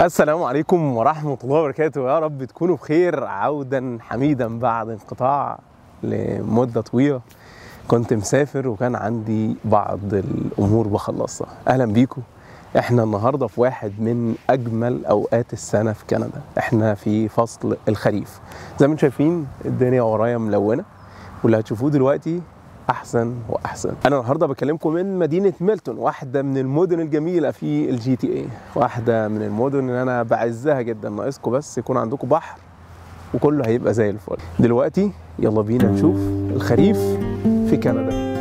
السلام عليكم ورحمة الله وبركاته يا رب تكونوا بخير عودا حميدا بعد انقطاع لمدة طويلة كنت مسافر وكان عندي بعض الأمور بخلصها أهلا بيكم احنا النهاردة في واحد من أجمل أوقات السنة في كندا احنا في فصل الخريف زي ما انتم شايفين الدنيا ورايا ملونة واللي هتشوفوه دلوقتي احسن واحسن انا النهارده بكلمكم من مدينه ميلتون واحده من المدن الجميله في الجي تي اي واحده من المدن اللي انا بعزها جدا ناقصكم بس يكون عندكم بحر وكله هيبقى زي الفل دلوقتي يلا بينا نشوف الخريف في كندا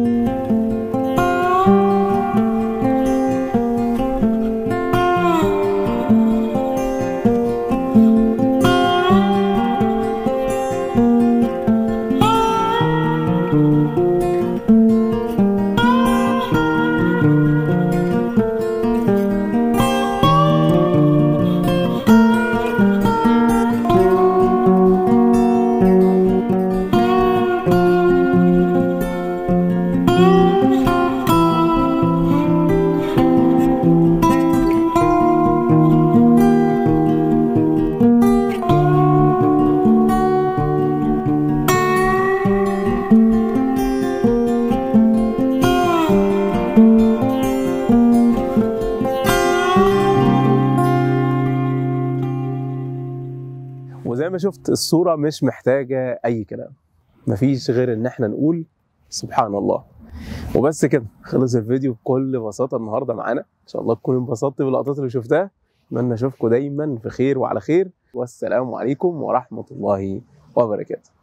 وزي ما شفت الصورة مش محتاجة أي كلام مفيش غير إن إحنا نقول سبحان الله وبس كده خلص الفيديو بكل بساطة النهاردة معانا إن شاء الله تكونوا انبسطتوا باللقطات اللي شفتها أتمنى أشوفكم دايما في خير وعلى خير والسلام عليكم ورحمة الله وبركاته